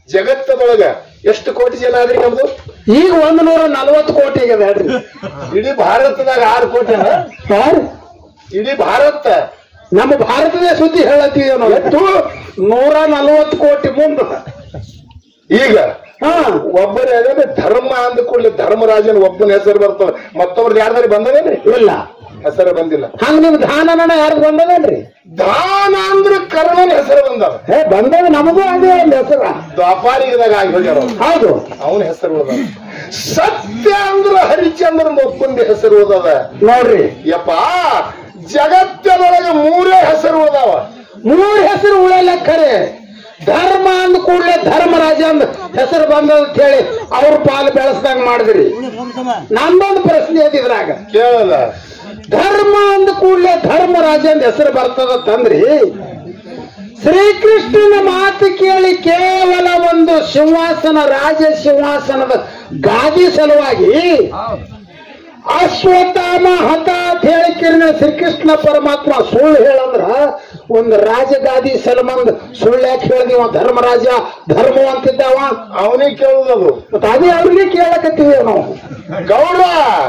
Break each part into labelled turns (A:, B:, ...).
A: ಜಗತ್ತದೊಳಗ ಎಷ್ಟು ಕೋಟಿ ಜನ ಆದ್ರಿ ನಮ್ದು
B: ಈಗ ಒಂದ್ ನೂರ ನಲ್ವತ್ತು ಕೋಟಿ ಆಗ್ಯದ ಹೇಳ್ರಿ
A: ಇಡೀ ಭಾರತದಾಗ ಆರು ಕೋಟಿನ
B: ಯಾರು
A: ಇಡೀ ಭಾರತ
B: ನಮ್ಮ ಭಾರತದ ಸುದ್ದಿ ಹೇಳತ್ತೀವಿ ನಾವು ಎಷ್ಟು ನೂರ ನಲ್ವತ್ತು ಕೋಟಿ ಮುಂದ
A: ಈಗ
B: ಹಾ
A: ಒಬ್ಬರ ಧರ್ಮ ಅಂದ ಕೂಡಲೇ ಧರ್ಮರಾಜನ ಒಬ್ಬನ ಹೆಸರು ಬರ್ತದ ಮತ್ತೊಬ್ರು ಯಾರ್ದಾರಿ ಬಂದದೇನ್ರಿ
B: ಇಲ್ಲ
A: ಹೆಸರು ಬಂದಿಲ್ಲ
B: ಹಂಗ ನಿಮ್ ದಾನನ ಯಾರು ಬಂದದೇನ್ರಿ
A: ದಾನ ಅಂದ್ರ ಕರ್ಣನ ಹೆಸರು ಬಂದವ
B: ಏ ಬಂದದ ನಮಗೂ ಅದೇ ಒಂದು ಹೆಸರ
A: ದ್ವಾಪಾರಿಗದಾಗ ಆಗಿ ಹೋಗ್ಯಾರ ಅವ್ರು.
B: ಹೌದು
A: ಅವನ ಹೆಸರು ಉಳ್ದದ ಸತ್ಯ ಅಂದ್ರ ಹರಿಚಂದ್ರನ ಒಬ್ಬಂದ ಹೆಸರು ಉಳ್ದದ
B: ನೋಡ್ರಿ
A: ಯಪ್ಪ ಜಗತ್ತದೊಳಗೆ ಮೂರೇ ಹೆಸರು ಉಳ್ದಾವ
B: ಮೂರ್ ಹೆಸರು ಉಳಲ್ಲ ಖರೆ ಧರ್ಮ ಅಂದ ಕೂಡಲೇ ಧರ್ಮರಾಜ ಅಂದ ಹೆಸರು ಬಂದದ ಅಂತ ಹೇಳಿ ಅವ್ರ ಪಾಲು ಬೆಳೆಸ್ದಂಗ ಮಾಡಿದ್ರಿ ನಂದೊಂದು ಪ್ರಶ್ನೆ ಐತಿ ಇದ್ರಾಗ
A: ಕೇಳಲ್ಲ
B: ಧರ್ಮ ಅಂದ ಕೂಡಲೇ ಧರ್ಮರಾಜ ಅಂದ ಹೆಸರು ಬರ್ತದ ತಂದ್ರಿ ಶ್ರೀಕೃಷ್ಣನ ಮಾತು ಕೇಳಿ ಕೇವಲ ಒಂದು ಸಿಂಹಾಸನ ರಾಜ ಸಿಂಹಾಸನದ ಗಾದಿ ಸಲುವಾಗಿ ಅಶ್ವತ್ಥಾಮ ಹತ ಅಂತ ಹೇಳಿಕಿರಿನ ಶ್ರೀಕೃಷ್ಣ ಪರಮಾತ್ಮ ಸುಳ್ಳು ಹೇಳಂದ್ರ ಒಂದು ರಾಜಗಾದಿ ಸಲಮಂದ್ ಸುಳ್ಳು ಯಾಕೆ ಹೇಳಿದಿವ ಧರ್ಮರಾಜ ಧರ್ಮ ಅಂತಿದ್ದಾವ
A: ಅವನಿಗೆ ಕೇಳುದದು
B: ಮತ್ತ ಅದೇ ಅವ್ರಿಗೆ ಕೇಳಕತ್ತೀವಿ ನಾವು
A: ಗೌಡ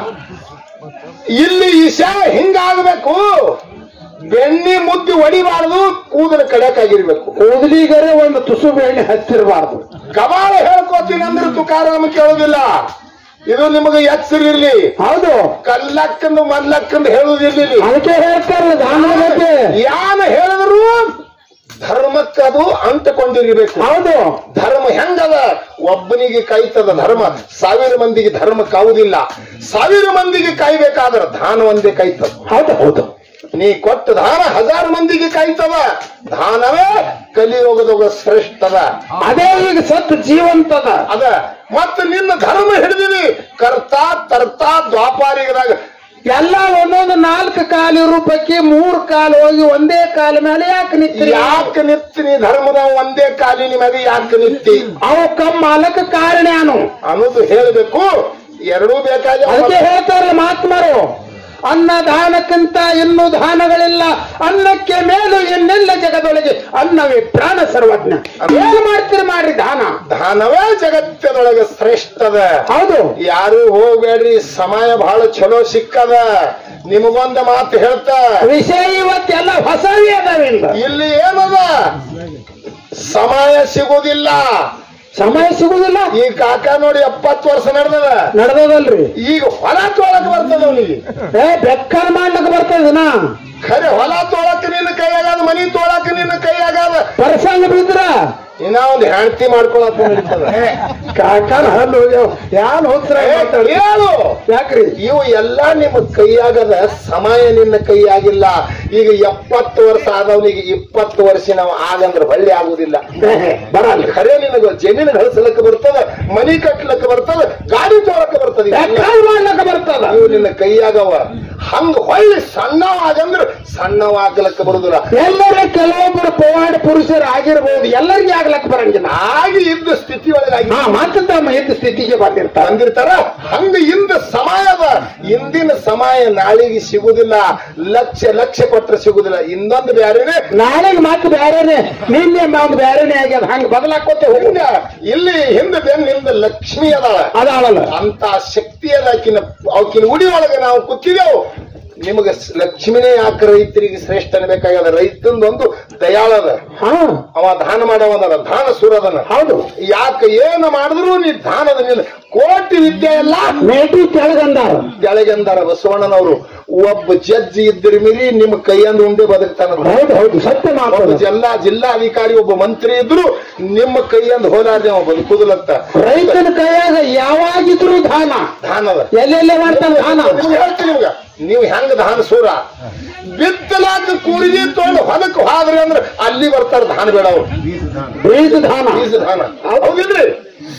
A: ಇಲ್ಲಿ ಇಶಾ ಹಿಂಗಾಗಬೇಕು ಬೆಣ್ಣೆ ಮುದ್ದೆ ಹೊಡಿಬಾರ್ದು ಕೂದಲು ಕಡಕಾಗಿರ್ಬೇಕು
B: ಕೂದಲಿಗರೆ ಒಂದು ತುಸು ಬೆಣ್ಣೆ ಹಚ್ಚಿರಬಾರ್ದು
A: ಕಬಾಳ ಹೇಳ್ಕೋತೀನಿ ಅಂದ್ರೆ ತುಕಾರಾಮ ಕೇಳುದಿಲ್ಲ ಇದು ನಿಮಗೆ ಎಚ್ಚರಿರ್ಲಿ
B: ಹೌದು
A: ಕಲ್ಲಕ್ಕಂದು ಮಲ್ಲಕ್ಕಂದು ಹೇಳುದಿರ್ಲಿ
B: ಅದಕ್ಕೆ ಹೇಳ್ತಾರಲ್ಲ ದಾನದ ಬಗ್ಗೆ
A: ಯಾನ ಹೇಳಿದ್ರು ಧರ್ಮಕ್ಕೆ ಅದು ಅಂಟಕೊಂಡಿರ್ಬೇಕು
B: ಹೌದು
A: ಧರ್ಮ ಹೆಂಗದ ಒಬ್ಬನಿಗೆ ಕಾಯ್ತದ ಧರ್ಮ ಸಾವಿರ ಮಂದಿಗೆ ಧರ್ಮ ಕಾವುದಿಲ್ಲ ಸಾವಿರ ಮಂದಿಗೆ ಕಾಯ್ಬೇಕಾದ್ರ ದಾನ ಒಂದೇ ಕಾಯ್ತದ
B: ಹೌದು ಹೌದು
A: ನೀ ಕೊಟ್ಟ ದಾನ ಹಜಾರು ಮಂದಿಗೆ ಕಾಯ್ತದ ದಾನವೇ ಕಲಿಯೋಗದೊಗ ಶ್ರೇಷ್ಠದ
B: ಅದೇ ಈಗ ಸತ್ ಜೀವಂತದ
A: ಅದ ಮತ್ತ ನಿನ್ನ ಧರ್ಮ ಹಿಡಿದಿರಿ ಕರ್ತಾ ತರ್ತಾ ದ್ವಾಪಾರಿಗದಾಗ
B: ಎಲ್ಲ ಒಂದೊಂದು ನಾಲ್ಕು ಕಾಲು ರೂಪಕ್ಕೆ ಮೂರು ಕಾಲು ಹೋಗಿ ಒಂದೇ ಕಾಲ ಮೇಲೆ ಯಾಕೆ ನಿಂತ್ರಿ
A: ಯಾಕೆ ನಿತ್ತಿ ನೀ ಧರ್ಮದ ಒಂದೇ ಕಾಲಿನ ಮ್ಯಾಗ ಯಾಕೆ ನಿತ್ತಿ
B: ಅವು ಕಮ್ಮ ಮಾಲಕ ಕಾರಣ ಅನು
A: ಅನ್ನೋದು ಹೇಳಬೇಕು ಎರಡೂ ಬೇಕಾದ
B: ಅದಕ್ಕೆ ಹೇಳ್ತಾರಲ್ಲ ಮಹಾತ್ಮರು ಅನ್ನ ದಾನಕ್ಕಿಂತ ಇನ್ನೂ ದಾನಗಳಿಲ್ಲ ಅನ್ನಕ್ಕೆ ಮೇಲು ಇನ್ನೆಲ್ಲ ಜಗದೊಳಗೆ ಅನ್ನವೇ ಪ್ರಾಣ ಸರ್ವಜ್ಞ ಏನ್ ಮಾಡ್ತೀರಿ ಮಾಡ್ರಿ ದಾನ
A: ದಾನವೇ ಜಗತ್ತದೊಳಗೆ ಶ್ರೇಷ್ಠದ
B: ಹೌದು
A: ಯಾರು ಹೋಗ್ಬೇಡ್ರಿ ಸಮಯ ಬಹಳ ಚಲೋ ಸಿಕ್ಕದ ನಿಮಗೊಂದ ಮಾತು ಹೇಳ್ತಾ
B: ವಿಷಯ ಇವತ್ತೆಲ್ಲ ಹೊಸವೇ ಅದಾವಿಲ್ಲ
A: ಇಲ್ಲಿ ಏನದ ಸಮಯ ಸಿಗುದಿಲ್ಲ
B: ಸಮಯ ಸಿಗುದಿಲ್ಲ
A: ಈ ಕಾಕ ನೋಡಿ ಎಪ್ಪತ್ತು ವರ್ಷ ನಡೆದದ
B: ನಡೆದದಲ್ರಿ
A: ಈಗ ಹೊಲ ತೊಳಕ್ ಬರ್ತದ ಅವನಿಗೆ
B: ಏ ಬೆಕ್ಕನ್ ಮಾಡ್ಲಿಕ್ಕೆ ಬರ್ತದನ
A: ಖರೆ ಹೊಲ ತೊಳಕ್ ನಿನ್ನ ಕೈಯಾಗದ ಮನಿ ತೊಳಕ್ ನಿನ್ನ ಕೈಯಾಗದ
B: ಪರಸಂಗ ಬಿದ್ರ
A: ಇನ್ನ ಒಂದ್ ಹೆಂಡತಿ ಮಾಡ್ಕೊಳಕ್ ನಡೀತದ
B: ಕಾಕನ ಹಲ್ಲು ಯಾನ್ ಹೋಗ್ತಾರ
A: ಹೇಳು
B: ಯಾಕ್ರಿ
A: ಇವು ಎಲ್ಲ ನಿಮ್ಮ ಕೈಯಾಗದ ಸಮಯ ನಿನ್ನ ಕೈಯಾಗಿಲ್ಲ ಈಗ ಎಪ್ಪತ್ತು ವರ್ಷ ಆದವನಿಗೆ ಇಪ್ಪತ್ತು ವರ್ಷ ನಾವು ಆಗಂದ್ರ ಹೊಳ್ಳಿ ಆಗುದಿಲ್ಲ
B: ಬರಲ್ಲ
A: ಖರೆ ನಿನಗ ಜಮೀನು ಗಳಿಸಲಕ್ಕ ಬರ್ತದ ಮನಿ ಕಟ್ಲಕ್ಕ ಬರ್ತದ ಗಾಡಿ ತೊಳಕ ಬರ್ತದ ಇವೆಲ್ಲ
B: ಬೆಕ್ಕನ್ ಮಾಡ್ಲಕ್ಕ ಬರ್ತದ
A: ಇವು ನಿನ್ನ ಕೈಯಾಗವ ಹಂಗ ಹೊಳ್ಳಿ ಸಣ್ಣವಾಗಂದ್ರ ಸಣ್ಣವಾಗ್ಲಕ್ಕ ಬರುದಿಲ್ಲ
B: ಎಲ್ಲರ ಕೆಲವೊಬ್ಬರು ಪವಾಡ ಪುರುಷರು ಆಗಿರ್ಬೋದು ಎಲ್ಲರಿಗೆ ಆಗ್ಲಕ್ ಬರಂಗಿಲ್ಲ
A: ಆಗಿ ಇದ್ದ ಸ್ಥಿತಿ ಒಳಗಾಗಿ
B: ಹಾ ಮತ್ತೆ ತಮ್ಮ ಇದ್ದ ಸ್ಥಿತಿಗೆ ಬಂದಿರ್ತಾರ
A: ಬಂದಿರ್ತಾರ ಹಂಗ ಇಂದ ಸಮಯದ ಇಂದಿನ ಸಮಯ ನಾಳೆಗೆ ಸಿಗುದಿಲ್ಲ ಲಕ್ಷ ಲಕ್ಷ ಕೊಟ್ರೆ ಸಿಗುದಿಲ್ಲ ಇನ್ನೊಂದು ಬ್ಯಾರೇನೆ
B: ನಾಳೆಗೆ ಮತ್ತೆ ಬೇರೆನೆ ನಿನ್ನೆ ಒಂದು ಬೇರೆನೆ ಆಗ್ಯದ ಹಂಗ ಬದಲಾಕೋತೆ ಹೋಗುದ
A: ಹಿಂಗ ಇಲ್ಲಿ ಹಿಂದೆ ಬೆನ್ನ ಹಿಂದೆ ಲಕ್ಷ್ಮಿ ಅದಾಳ
B: ಅದಾಳಲ್ಲ
A: ಅಂತ ಶಕ್ತಿ ಅದ ಆಕಿನ ಆಕಿನ ಉಡಿ ಒಳಗೆ ನಾವು ಕೂತಿದೆವು ನಿಮಗೆ ಲಕ್ಷ್ಮಿನೇ ಯಾಕೆ ರೈತರಿಗೆ ಶ್ರೇಷ್ಠ ಅನ್ಬೇಕಾಗ್ಯದ ರೈತಂದೊಂದು ದಯಾಳದ
B: ಹಾ
A: ಅವ ದಾನ ಮಾಡವನ ದಾನ ಸುರದನ
B: ಹೌದು
A: ಯಾಕೆ ಏನು ಮಾಡಿದ್ರು ನೀ ದಾನದ ನಿಲ್ಲ ಕೋಟಿ ವಿದ್ಯೆ ಎಲ್ಲ
B: ಮೇಟಿ ಕೆಳಗಂದಾರ
A: ಕೆಳಗೆಂದಾರ ಬಸವಣ್ಣನವರು ಒಬ್ಬ ಜಡ್ಜ್ ಇದ್ರ ಮೀರಿ ನಿಮ್ ಕೈಯಂದು ಉಂಡೆ ಬದುಕ್ತಾನ
B: ಹೌದು ಹೌದು ಸತ್ಯ
A: ಒಬ್ಬ
B: ಮಾತು
A: ಜಿಲ್ಲಾ ಜಿಲ್ಲಾಧಿಕಾರಿ ಒಬ್ಬ ಮಂತ್ರಿ ಇದ್ರು ನಿಮ್ಮ ಕೈಯಂದು ಹೋಲಾರ್ದೆ ಅವ ಬದುಕುದಿಲ್ಲಂತ
B: ರೈತನ ಕೈಯಾಗ ಯಾವಾಗಿದ್ರು ದಾನ
A: ದಾನದ
B: ಎಲ್ಲೆಲ್ಲೇ ಮಾಡ್ತಾನ ದಾನ
A: ನಿಮ್ಗೆ ಹೇಳ್ತೀನಿ ನಿಮ್ಗ ನೀವು ಹೆಂಗ ದಾನ ಸೂರ ಬಿತ್ತಲಾಕ ಕೂಡಿಗೆ ತೊಗೊಂಡು ಹೊಲಕ್ ಹೋದ್ರಿ ಅಂದ್ರ ಅಲ್ಲಿ ಬರ್ತಾರ ದಾನ ಬೇಡ ಅವ್ರು
B: ಬೀಜ ದಾನ
A: ಬೀಜ ದಾನ ಹೌದಿಲ್ರಿ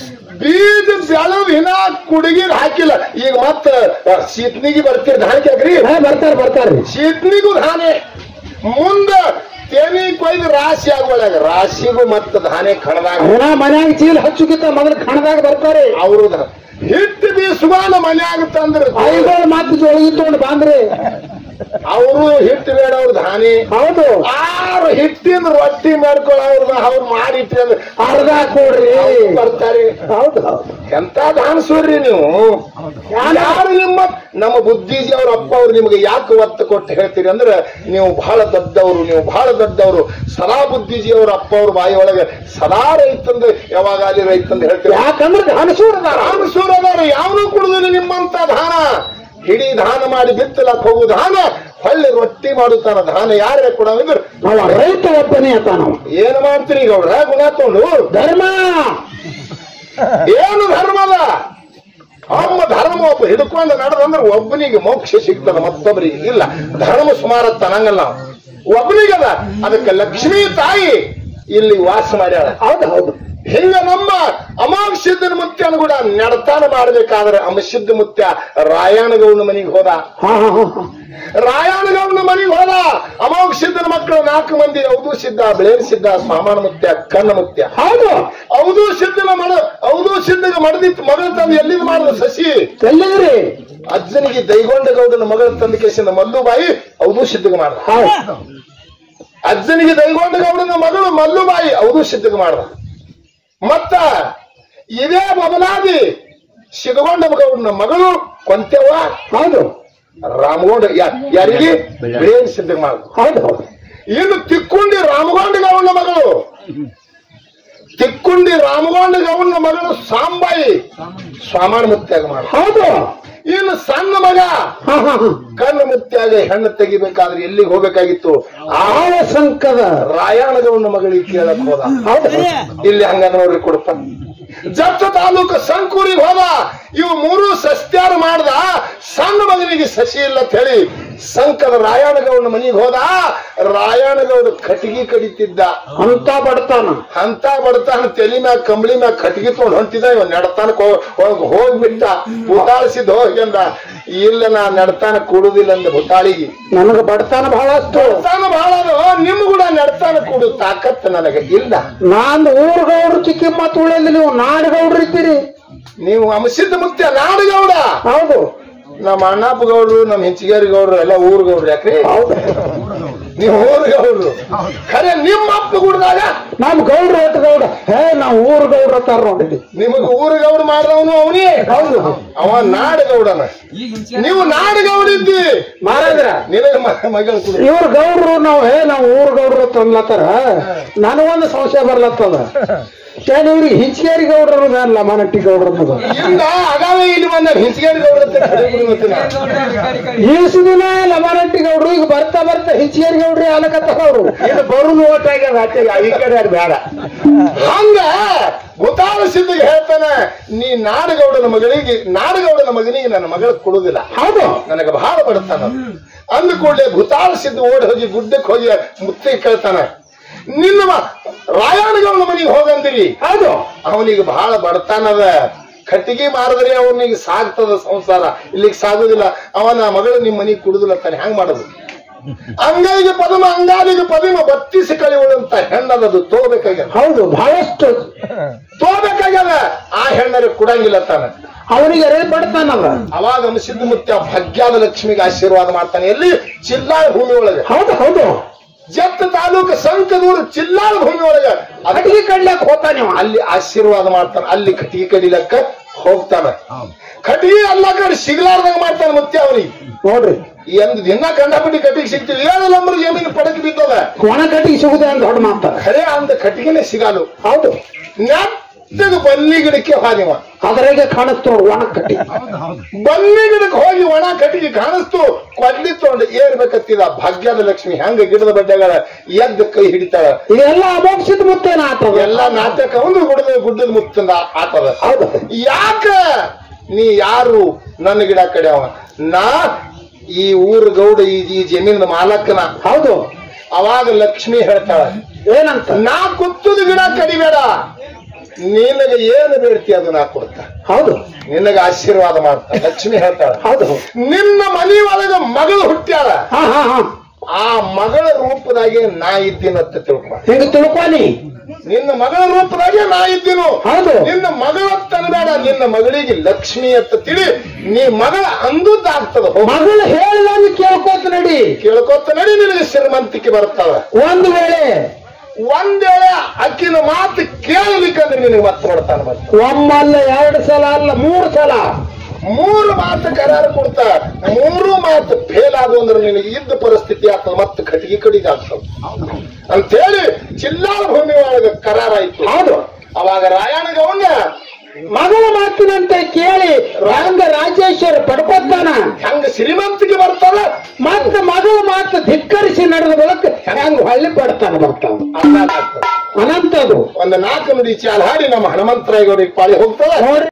A: ಬೀಜ ಬೆಳದ್ ಹಿನ ಕುಡುಗಿರ್ ಹಾಕಿಲ್ಲ ಈಗ ಮತ್ತ ಶೀತ್ನಿಗೆ ಬರ್ತೀರಿ ದಾನಕ್ಕೆ ಹಾಕ್ರಿ
B: ಹಾ, ಬರ್ತಾರ ಬರ್ತಾರ್ರಿ
A: ಶೀತ್ನಿಗೂ ಧಾನೆ ಮುಂದ ತೇನಿ ಕೊಯ್ದು ರಾಶಿ ಆಗುವಾಗ ರಾಶಿಗೂ ಮತ್ತ ಧಾನೆ ಕಣದಾಗ
B: ಅವನ ಮನ್ಯಾಗ ಚೀಲ ಹಚ್ಚುಕಿತ್ತ ಮೊದಲು ಕಣದಾಗ ಬರ್ತಾರೆ
A: ಅವರು ಹಿಟ್ಟು ಬೀಸುವಾನ ಮನ್ಯಾಗ ತಂದ್ರ
B: ಐಗಳು ಮತ್ತೆ ಜೋಳಿಗೆ ತಗೊಂಡು ಬಂದ್ರಿ
A: ಅವರು ಹಿಟ್ಟು ಬೇಡ ಅವ್ರ ಧಾನಿ
B: ಹೌದು
A: ಆರು ಹಿಟ್ಟಿನ ರೊಟ್ಟಿ ಮಾಡ್ಕೊಳ್ಳೋ ಅವ್ರನ್ನ ಅವ್ರು ಮಾಡಿಟ್ರಿ ಅಂದ್ರೆ
B: ಅರ್ಧ ಕೊಡ್ರಿ
A: ಅವ್ರು ಬರ್ತಾರೆ
B: ಹೌದು ಹೌದು
A: ಎಂತ ದಾನಸೂರ್ರಿ ನೀವು ಯಾರು ನಿಮ್ಮ ನಮ್ಮ ಬುದ್ಧಿಜಿ ಅವ್ರ ಅಪ್ಪ ಅವ್ರು ನಿಮಗೆ ಯಾಕೆ ಒತ್ತು ಕೊಟ್ಟು ಹೇಳ್ತೀರಿ ಅಂದ್ರೆ ನೀವು ಬಹಳ ದೊಡ್ಡವರು ನೀವು ಬಹಳ ದೊಡ್ಡವರು ಸದಾ ಬುದ್ಧಿಜಿ ಅವ್ರ ಅಪ್ಪ ಅವ್ರ ಬಾಯಿ ಒಳಗೆ ಸದಾ ರೈತಂದು ಯಾವಾಗ ಅಲ್ಲಿ ರೈತಂದು ಹೇಳ್ತೀರಿ
B: ಯಾಕಂದ್ರೆ ಧಾನಸೂರದಾರ
A: ದಾನಸೂರ ಅದಾರ ಯಾವನು ಕುಡಿದಿಲ್ಲ ನಿಮ್ಮಂತ ದಾನ ಹಿಡಿ ದಾನ ಮಾಡಿ ಬಿತ್ತಲಕ್ ಹೋಗು ದಾನ ಹೊಳ್ಳಿ ರೊಟ್ಟಿ ಮಾಡುತ್ತಾನ ದಾನ ಯಾರೇ ಕೊಡಂದ್ರೆ
B: ಅವ ರೈತ ಒಬ್ಬನೇ ಆತ ನಾವು
A: ಏನ್ ಮಾಡ್ತೀರಿ ಗೌಡ್ರ ಗುಣ ತಗೊಂಡು
B: ಧರ್ಮ
A: ಏನು ಧರ್ಮದ ಅಮ್ಮ ಧರ್ಮ ಒಬ್ಬ ಹಿಡ್ಕೊಂಡು ನಡೆದಂದ್ರೆ ಒಬ್ಬನಿಗೆ ಮೋಕ್ಷ ಸಿಗ್ತದ ಮತ್ತೊಬ್ಬರಿಗೆ ಇಲ್ಲ ಧರ್ಮ ಸುಮಾರು ತನಂಗಲ್ಲ ನಾವು ಒಬ್ಬನಿಗದ ಅದಕ್ಕೆ ಲಕ್ಷ್ಮೀ ತಾಯಿ ಇಲ್ಲಿ ವಾಸ ಮಾಡ್ಯಾಳ
B: ಹೌದು ಹೌದು
A: ಹಿಂಗ ನಮ್ಮ ಅಮಾಂಸಿದ್ದನ ಮುತ್ಯನ ಕೂಡ ನಡತಾನ ಮಾಡ್ಬೇಕಾದ್ರೆ ಅಮಸಿದ್ದ ಮುತ್ಯ ರಾಯಣಗೌಡನ ಮನೆಗೆ ಹೋದ
B: ಹಾ ಹಾ ಹಾ ಹಾ.
A: ರಾಯಣಗೌಡನ ಮನೆಗೆ ಹೋದ ಅಮಾಂಸಿದ್ದನ ಮಕ್ಕಳು ನಾಲ್ಕು ಮಂದಿ ಅವಧು ಸಿದ್ಧ ಬೆಳೇನ್ ಸಿದ್ಧ ಸ್ವಾಮಾನ ಮುತ್ಯ ಕಣ್ಣ ಮುತ್ಯ
B: ಹೌದು
A: ಅವಧು ಸಿದ್ಧನ ಮಡ ಅವಧು ಸಿದ್ಧಗ ಮಡದಿತ್ತು ಮಗಳ ತಂದು ಎಲ್ಲಿಂದ ಮಾಡಿದ ಸಸಿ
B: ಎಲ್ಲಿದ್ರಿ
A: ಅಜ್ಜನಿಗೆ ದೈಗೊಂಡ ಗೌಡನ ಮಗಳ ತಂದ ಕೇಸಿಂದ ಮಲ್ಲುಬಾಯಿ ಅವಧು ಸಿದ್ಧಗ ಮಾಡ್ದ
B: ಹೌದು
A: ಅಜ್ಜನಿಗೆ ದೈಗೊಂಡ ಗೌಡನ ಮಗಳು ಮಲ್ಲುಬಾಯಿ ಅವಧು ಸಿದ್ಧಗ ಮಾಡ್ದ ಮತ್ತ ಇದೇ ಬದಲಾದಿ ಸಿದ್ಧಗೊಂಡ ಗೌಡನ ಮಗಳು ಕೊಂತೆವ್ವ
B: ಹೌದು
A: ರಾಮಗೊಂಡ ಯಾ- ಯಾರಿಗೆ ಬೇನ್ ಸಿದ್ಧಗ ಮಾಡ್ದ
B: ಹೌದು ಹೌದು
A: ಇನ್ನು ತಿಕ್ಕೊಂಡಿ ರಾಮಗೊಂಡ ಗೌಡನ ಮಗಳು ತಿಕ್ಕೊಂಡಿ ರಾಮಗೊಂಡ ಗೌಡನ ಮಗಳು ಸಾಂಬಾಯಿ ಸ್ವಾಮಾನ ಮುತ್ಯಾಗ ಮಾಡ
B: ಹೌದು
A: ಇನ್ನು ಸಣ್ಣ ಮಗ
B: ಹಾ ಹಾ ಹಾ
A: ಕಣ್ಣು ಮುತ್ಯಾಗ ಹೆಣ್ಣು ತೆಗಿಬೇಕಾದ್ರೆ ಎಲ್ಲಿಗೆ ಹೋಗ್ಬೇಕಾಗಿತ್ತು ಆ
B: ಆಳ ಸಂಕದ
A: ರಾಯಣಗೌಡನ ಮಗಳಿಗೆ ಕೇಳಕ್ ಹೋದ
B: ಹೌದು
A: ಇಲ್ಲಿ ಹಂಗ ನೋಡ್ರಿ ಕೊಡ್ತ ಜತ್ತ ತಾಲೂಕು ಸಂಕೂರಿಗೆ ಹೋದ ಇವು ಮೂರು ಸಸ್ತ್ಯಾರ ಮಾಡ್ದ ಸಣ್ಣ ಮಗನಿಗೆ ಸಸಿ ಇಲ್ಲ ಅಂತ ಹೇಳಿ ಸಂಕದ ರಾಯಣಗೌಡನ ಮನೆಗೆ ಹೋದ ರಾಯಣಗೌಡ ಕಟಿಗಿ ಕಡಿತಿದ್ದ
B: ಅಂತ ಬಡ್ತಾನ
A: ಅಂತ ಬಡತಾನ ತಲಿ ಮ್ಯಾಗ ಕಂಬಳಿ ಮ್ಯಾಗ ಕಟ್ಗಿ ತೊಗೊಂಡ್ ಹೊಂಟಿದ ಇವ ನಡತಾನಕ್ ಹೋಗ್ ಹೋಗ್ಬಿಟ್ಟ ಬುಟಾಳಿಸಿದ್ ಹೋಗ್ಯಂದ ಇಲ್ಲ ನಾ ನಡತಾನ ಕೂಡುದಿಲ್ಲ ಅಂದ ಬುಟಾಳಿಗೆ
B: ನನಗ ಬಡ್ತಾನ ಬಹಳಷ್ಟು
A: ನಡತಾನ ಬಹಳ ಅದು ನಿಮ್ ಕೂಡ ನಡತಾನ ಕೂಡು ತಾಕತ್ ನನಗೆ ಇಲ್ಲ
B: ನಾನ್ ಊರ್ಗೌಡ್ರು ಚಿಕ್ಕಿ ಮಾತು ಉಳಿಯಲ್ಲಿ ನೀವು ನಾಡಗೌಡ್ರು ಇದ್ದೀರಿ
A: ನೀವು ಅಂಶಿದ್ದ ಮುತ್ಯ ನಾಡಗೌಡ
B: ಹೌದು
A: ನಮ್ಮ ಅಣ್ಣಪ್ಪ ಗೌಡ್ರು ನಮ್ಮ ಹೆಂಚಿಗೇರಿ ಗೌಡ್ರು ಎಲ್ಲ ಊರ್ ಗೌಡ್ರು ಯಾಕ್ರಿ
B: ಹೌದು
A: ನೀವು ಊರ್ ಗೌಡ್ರು ಖರೆ ನಿಮ್ಮ ಅಪ್ಪ ಗುಡ್ದಾಗ
B: ನಮ್ ಗೌಡ್ರ ಎಟ್ ಗೌಡ ಹೇ ನಾವ್ ಊರ್ ಗೌಡ್ರ ತರ ನೋಡಿದ್ವಿ
A: ನಿಮಗ್ ಊರ್ ಗೌಡ ಮಾಡಿದವನು ಅವನೇ
B: ಹೌದು
A: ಅವ ನಾಡಗೌಡನ ನೀವು ನಾಡಗೌಡಿದ್ದಿ
B: ಮಹಾರಾಜ್ರ
A: ನಿನಗೆ ಮಗಳು ಕುಡಿ
B: ಇವ್ರ ಗೌಡ್ರು ನಾವ್ ಹೇ ನಾವ್ ಊರ್ ಗೌಡ್ರು ತಂದ್ಲತ್ತಾರ ನನಗೊಂದು ಸಂಶಯ ಬರ್ಲತ್ತದ ಏನ್ ಇವ್ರಿಗೆ ಹಿಂಚಿಗೇರಿ ಗೌಡ್ರು ಅಲ್ಲ ಮನಟ್ಟಿ ಗೌಡ್ರ ಅನ್ನೋದು
A: ಇಲ್ಲ ಅಗಾವೆ ಇಲ್ಲಿ ಬಂದ ಹಿಂಚಿಗೇರಿ ಗೌಡ ಅಂತ ಕರೀಬಿಡು ಮತ್ತೆ ನಾ.
B: ಈಸ್ ದಿನ ಲಮಾನಟ್ಟಿ ಗೌಡ್ರು ಈಗ ಬರ್ತಾ ಬರ್ತಾ ಹಿಂಚಿಗೇರಿ ಗೌಡ್ರಿ ಆಲಕತ್ತಾರ ಅವ್ರು
A: ಇದು ಬರುದು ಓಟ್ ಆಗ್ಯದ ಆಚೆಗೆ ಈ ಕಡೆ ಅದು ಬೇಡ ಹಂಗ ಗೊತ್ತಾದ ಸಿದ್ಧಿಗೆ ಹೇಳ್ತಾನೆ ನೀ ನಾಡಗೌಡನ ಮಗಳಿಗೆ ನಾಡಗೌಡನ ಮಗನಿಗೆ ನನ್ನ ಮಗಳ ಕೊಡುದಿಲ್ಲ
B: ಹೌದು
A: ನನಗೆ ಬಹಳ ಬಡತಾನ ಅಂದ ಕೂಡಲೇ ಭೂತಾಳ ಸಿದ್ಧ ಓಡಿ ಹೋಗಿ ಗುಡ್ಡಕ್ಕೆ ಹೋಗಿ ಮುತ್ತಿ ಕೇಳ್ತಾನೆ ನಿನ್ನ ಮ- ರಾಯಣಗೌಡನ ಮನೆಗೆ ಹೋಗಂದಿರಿ
B: ಹೌದು
A: ಅವನಿಗೆ ಬಹಳ ಬಡತಾನದ ಕಟ್ಟಿಗೆ ಮಾರಿದ್ರೆ ಅವನಿಗೆ ಸಾಗ್ತದ ಸಂಸಾರ ಇಲ್ಲಿಗೆ ಸಾಗುದಿಲ್ಲ ಅವನ ಮಗಳು ನಿಮ್ಮ ಮನೆಗೆ ಕುಡುದಿಲ್ಲ ತಾನೆ ಹೆಂಗ್ ಮಾಡೋದು ಅಂಗೈಗೆ ಪದಮ ಅಂಗಾಲಿಗೆ ಪದಿಮ ಬತ್ತಿಸಿ ಕಳಿಯುವಂತ ಹೆಣ್ಣದದು ತೋಬೇಕಾಗ್ಯದ
B: ಹೌದು ಬಹಳಷ್ಟು
A: ತೋಬೇಕಾಗ್ಯದ ಆ ಹೆಣ್ಣರಿಗೆ ಕುಡಂಗಿಲ್ಲ ತಾನೆ
B: ಅವನಿಗೆ ಎರೆ ಬಡ್ತಾನಲ್ಲ
A: ಅವಾಗ ಅನಿಸಿದ್ದು ಮುತ್ಯ ಭಾಗ್ಯದ ಲಕ್ಷ್ಮಿಗೆ ಆಶೀರ್ವಾದ ಮಾಡ್ತಾನೆ ಎಲ್ಲಿ ಚಿಲ್ಲಾಳ ಭೂಮಿ ಒಳಗೆ
B: ಹೌದು ಹೌದು
A: ಜತ್ತ ತಾಲೂಕು ಸಂಕದೂರು ಚಿಲ್ಲಾಳ ಭೂಮಿ ಒಳಗೆ ಅದಕ್ಕೆ
B: ಅಡಿಗೆ ಕಡ್ಲಕ್ ಹೋತಾನೆ ಅವ.
A: ಅಲ್ಲಿ ಆಶೀರ್ವಾದ ಮಾಡ್ತಾನೆ ಅಲ್ಲಿ ಕಟ್ಟಿಗೆ ಕಡಿಲಕ್ಕ ಹೋಗ್ತಾನೆ ಕಟ್ಟಿಗೆ ಎಲ್ಲ ಕಡೆ ಸಿಗ್ಲಾರ್ದಂಗ ಮಾಡ್ತಾನೆ ಮುತ್ಯ ಅವನಿಗೆ
B: ನೋಡ್ರಿ
A: ಎಂದ್ ದಿನ ಕಂಡಪಟ್ಟಿ ಕಟ್ಟಿಗೆ ಸಿಗ್ತೀವಿ ಏಳು ನಂಬರ್ ಜಮೀನು ಪಡಕ್ ಬಿದ್ದದ
B: ಒಣ ಕಟ್ಟಿಗೆ ಸಿಗುದೆ ಅಂತ ದೊಡ್ಡ ಮಾತಾಡ
A: ಖರೆ ಅಂದ ಕಟ್ಟಿಗೆನೆ ಸಿಗಲು
B: ಹೌದು
A: ನೆಟ್ಟಗ ಬನ್ನಿ ಗಿಡಕ್ಕೆ ಹಾದಿವ
B: ಅದ್ರಾಗೆ ಕಾಣಿಸ್ತು ನೋಡು ಒಣ ಕಟ್ಟಿಗೆ
A: ಬನ್ನಿ ಗಿಡಕ್ಕೆ ಹೋಗಿ ಒಣ ಕಟ್ಟಿಗೆ ಕಾಣಿಸ್ತು ಕೊಡ್ಲಿ ತಗೊಂಡು ಏರ್ಬೇಕತ್ತಿದ ಭಾಗ್ಯದ ಲಕ್ಷ್ಮಿ ಹೆಂಗ ಗಿಡದ ಬಡ್ಡೆಗಳ ಎದ್ದ ಕೈ ಹಿಡಿತಾಳ
B: ಇದೆಲ್ಲ ಅಮೋಕ್ಷಿತ ಮುತ್ತೇನ ಆತದ
A: ಎಲ್ಲ ನಾಟಕ ಒಂದು ಗುಡ್ಡದ ಗುಡ್ಡದ ಮುತ್ತಂದ ಆತದ
B: ಹೌದು
A: ಯಾಕ ನೀ ಯಾರು ನನ್ನ ಗಿಡ ಕಡೆ ಅವ ನಾ ಈ ಊರ್ ಗೌಡ ಈ ಈ ಜಮೀನಿನ ಮಾಲಕನ
B: ಹೌದು
A: ಅವಾಗ ಲಕ್ಷ್ಮಿ ಹೇಳ್ತಾಳ
B: ಏನಂತ
A: ನಾ ಕುತ್ತದ ಗಿಡ ಕಡಿಬೇಡ ನಿನಗೆ ಏನು ಬೇಡ್ತಿ ಅದು ನಾ ಕೊಡ್ತ
B: ಹೌದು
A: ನಿನಗೆ ಆಶೀರ್ವಾದ ಮಾಡ್ತಾ ಲಕ್ಷ್ಮಿ ಹೇಳ್ತಾಳ
B: ಹೌದು
A: ನಿನ್ನ ಮನಿ ಒಳಗ ಮಗಳು ಹುಟ್ಟ್ಯಾಳ
B: ಹಾ ಹಾ ಹಾ
A: ಆ ಮಗಳ ರೂಪದಾಗೆ ನಾ ಇದ್ದೀನಂತ ತಿಳ್ಕೊ
B: ಹಿಂಗ ತಿಳ್ಕೊನಿ
A: ನಿನ್ನ ಮಗಳ ರೂಪದಾಗೆ ನಾ ಇದ್ದೀನು
B: ಹೌದು
A: ನಿನ್ನ ಮಗಳ ತನಬೇಡ ಬೇಡ ನಿನ್ನ ಮಗಳಿಗೆ ಲಕ್ಷ್ಮಿ ಅಂತ ತಿಳಿ ನೀ ಮಗಳ ಅಂದುದಾಗ್ತದ ಹೋಗ
B: ಮಗಳು ಹೇಳ್ದಂಗೆ ಕೇಳ್ಕೋತ ನಡಿ
A: ಕೇಳ್ಕೊತ ನಡಿ ನಿನಗೆ ಶ್ರೀಮಂತಿಕೆ ಬರ್ತಾವ
B: ಒಂದು ವೇಳೆ
A: ಒಂದ್ ವೇಳೆ ಅಕ್ಕಿನ ಮಾತು ಕೇಳಲಿಕ್ಕಂದ್ರೆ ನಿನಗೆ ಮತ್ತೆ ಕೊಡ್ತಾನ ಮತ್ತೆ
B: ಒಮ್ಮಲ್ಲ ಎರಡು ಸಲ ಅಲ್ಲ ಮೂರು ಸಲ
A: ಮೂರು ಮಾತು ಕರಾರು ಕೊಡ್ತಾ ಮೂರು ಮಾತು ಫೇಲ್ ಆದು ಅಂದ್ರೆ ನಿನಗೆ ಇದ್ದ ಪರಿಸ್ಥಿತಿ ಆಗ್ತದ ಮತ್ತೆ ಕಟ್ಟಿಗೆ ಕಡಿಗೆ ಆಗ್ತದ ಅಂತೇಳಿ ಚಿಲ್ಲಾರ ಭೂಮಿ ಒಳಗ ಕರಾರಾಯ್ತು
B: ಹೌದು
A: ಅವಾಗ ರಾಯಣ ಗೌಂಡ
B: ಮಗಳ ಮಾತಿನಂತೆ ಕೇಳಿ ರಂಗ ರಾಜೇಶ್ವರ ಪಡ್ಕೊತಾನ
A: ಹೆಂಗ ಶ್ರೀಮಂತಿಗೆ ಬರ್ತಾರ
B: ಮತ್ತೆ ಮಗಳ ಮಾತು ಧಿಕ್ಕರಿಸಿ ನಡೆದ ಬಳಿಕ ಹೆಂಗ್ ಹೊಳ್ಳಿ ಪಡ್ತಾನ ಬರ್ತಾನ
A: ಅದಾಗ್ತದ.
B: ಅನಂತದು
A: ಒಂದು ನಾಲ್ಕು ನುಡಿ ಚಾಲ್ ಹಾಡಿ ನಮ್ಮ ಹನುಮಂತರಾಯಗೌಡಿಗೆ ಪಾಳಿ ಹೋಗ್ತದ
B: ನೋಡಿ